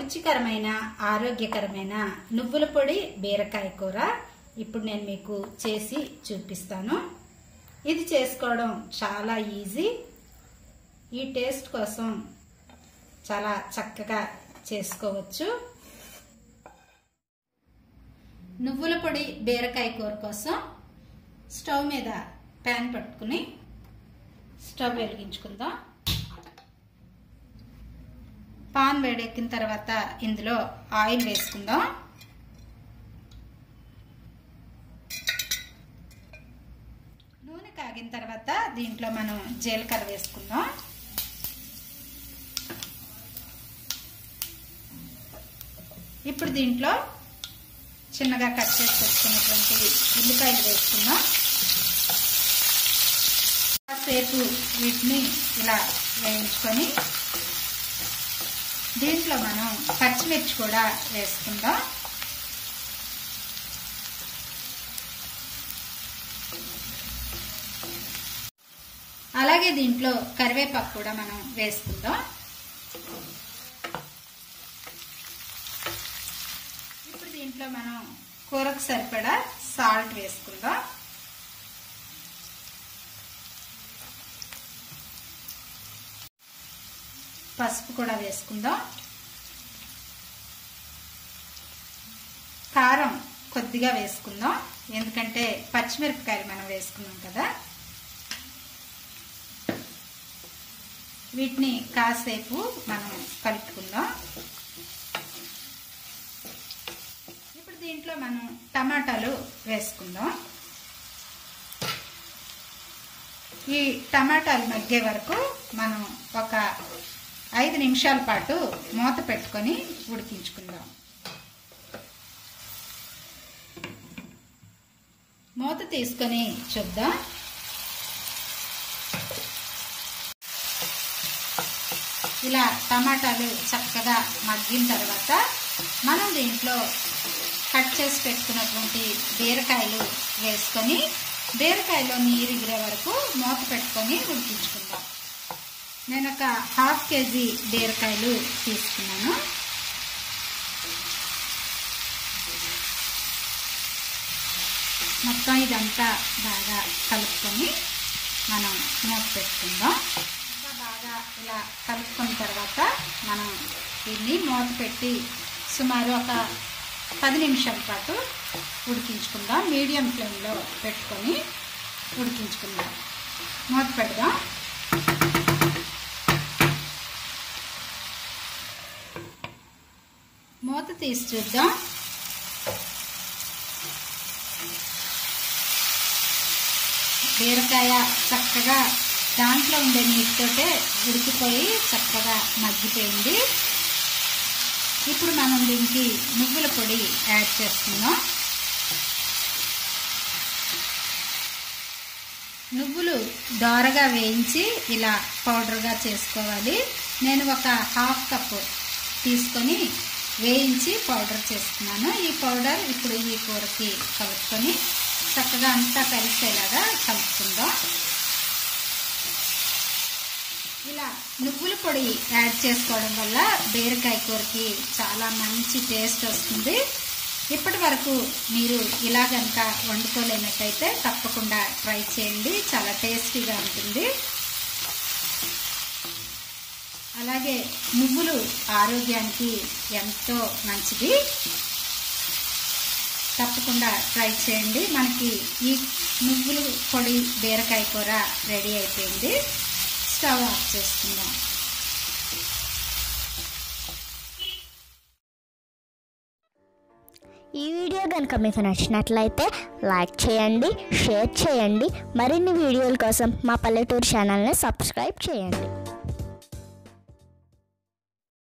రుచికరమైన ఆరోగ్యకరమైన నువ్వుల పొడి బీరకాయ కూర ఇప్పుడు నేను మీకు చేసి చూపిస్తాను ఇది చేసుకోవడం చాలా ఈజీ ఈ టేస్ట్ కోసం చాలా చక్కగా చేసుకోవచ్చు నువ్వుల పొడి బీరకాయ కూర కోసం స్టవ్ మీద ప్యాన్ పట్టుకుని స్టవ్ వెలిగించుకుందాం పాన్ వేడెక్కిన తర్వాత ఇందులో ఆయిల్ వేసుకుందాం నూనె కాగిన తర్వాత దీంట్లో మనం జీలకర్ర వేసుకుందాం ఇప్పుడు దీంట్లో చిన్నగా కట్ చేసి పెట్టుకున్నటువంటి ఉల్లిపాయలు వేసుకుందాం కాసేపు వీటిని ఇలా వేయించుకొని దీంట్లో మనం పచ్చిమిర్చి కూడా వేసుకుందాం అలాగే దీంట్లో కరివేపాకు కూడా మనం వేసుకుందాం ఇప్పుడు దీంట్లో మనం కూరకు సరిపడా సాల్ట్ వేసుకుందాం పసుపు కూడా వేసుకుందాం కారం కొద్దిగా వేసుకుందాం ఎందుకంటే పచ్చిమిరపకాయలు మనం వేసుకున్నాం కదా వీటిని కాసేపు మనం కలుపుకుందాం ఇప్పుడు దీంట్లో మనం టమాటాలు వేసుకుందాం ఈ టమాటాలు మగ్గే వరకు మనం ఒక ఐదు నిమిషాల పాటు మూత పెట్టుకొని ఉడికించుకుందాం మూత తీసుకొని చూద్దాం ఇలా టమాటాలు చక్కగా మగ్గిన తర్వాత మనం దీంట్లో కట్ చేసి పెట్టుకున్నటువంటి బీరకాయలు వేసుకొని బీరకాయలో నీరు ఎగిరే వరకు మూత పెట్టుకొని ఉడికించుకుందాం నేను ఒక హాఫ్ కేజీ బీరకాయలు తీసుకున్నాను మొత్తం ఇదంతా బాగా కలుపుకొని మనం మూత పెట్టుకుందాం ఇంకా బాగా ఇలా కలుపుకున్న తర్వాత మనం దీన్ని మూత పెట్టి సుమారు ఒక పది నిమిషాల పాటు ఉడికించుకుందాం మీడియం ఫ్లేమ్లో పెట్టుకొని ఉడికించుకుందాం మూత పెడదాం మూత తీసి చూద్దాం బీరకాయ చక్కగా దాంట్లో ఉండే నీటితోటే ఉడికిపోయి చక్కగా మగ్గిపోయింది ఇప్పుడు మనం దీనికి నువ్వుల పొడి యాడ్ చేస్తున్నాం నువ్వులు దోరగా వేయించి ఇలా పౌడర్గా చేసుకోవాలి నేను ఒక హాఫ్ కప్ తీసుకొని వేయించి పౌడర్ చేసుకున్నాను ఈ పౌడర్ ఇప్పుడు ఈ కూరకి కలుపుకొని చక్కగా అంతా కలిసేలాగా కలుపుకుందాం ఇలా నువ్వుల పొడి యాడ్ చేసుకోవడం వల్ల బీరకాయ కూరకి చాలా మంచి టేస్ట్ వస్తుంది ఇప్పటి వరకు మీరు ఇలా కనుక వండుకోలేనట్టయితే తప్పకుండా ట్రై చేయండి చాలా టేస్టీగా ఉంటుంది అలాగే నువ్వులు ఆరోగ్యానికి ఎంతో మంచిది తప్పకుండా ట్రై చేయండి మనకి ఈ నువ్వులు పొడి బీరకాయ కూర రెడీ అయిపోయింది స్టవ్ ఆఫ్ చేసుకుందాం ఈ వీడియో కనుక మీకు నచ్చినట్లయితే లైక్ చేయండి షేర్ చేయండి మరిన్ని వీడియోల కోసం మా పల్లెటూరు ఛానల్ని సబ్స్క్రైబ్ చేయండి